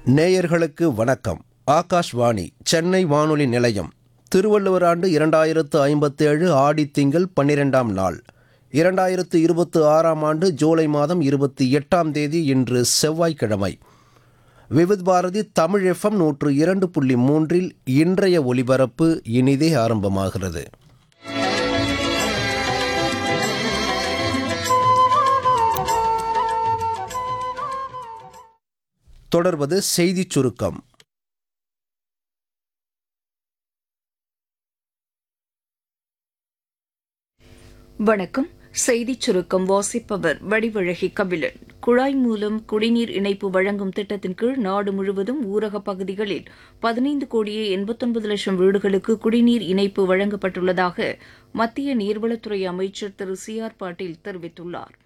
நேயர்களுக்கு வணக்கம் ஆகாஷ்வாணி சென்னை வானொலி நிலையம் திருவள்ளுவர் ஆண்டு இரண்டாயிரத்து ஐம்பத்தேழு ஆடி திங்கள் பன்னிரெண்டாம் நாள் இரண்டாயிரத்து இருபத்து ஆறாம் ஆண்டு ஜூலை மாதம் இருபத்தி எட்டாம் தேதி இன்று செவ்வாய்க்கிழமை விவித் பாரதி தமிழ் எஃப்எம் நூற்று இரண்டு புள்ளி மூன்றில் இன்றைய ஒலிபரப்பு இனிதே ஆரம்பமாகிறது தொடர்வது செய்திச் சுருக்கம் வணக்கம் செய்திச் சுருக்கம் வாசிப்பவர் வடிவழகி கபிலன் குழாய் மூலம் குடிநீர் இணைப்பு வழங்கும் திட்டத்தின் கீழ் நாடு முழுவதும் ஊரகப் பகுதிகளில் பதினைந்து கோடியே எண்பத்தொன்பது லட்சம் வீடுகளுக்கு குடிநீர் இணைப்பு வழங்கப்பட்டுள்ளதாக மத்திய நீர்வளத்துறை அமைச்சர் திரு சி ஆர் பாட்டீல் தெரிவித்துள்ளார்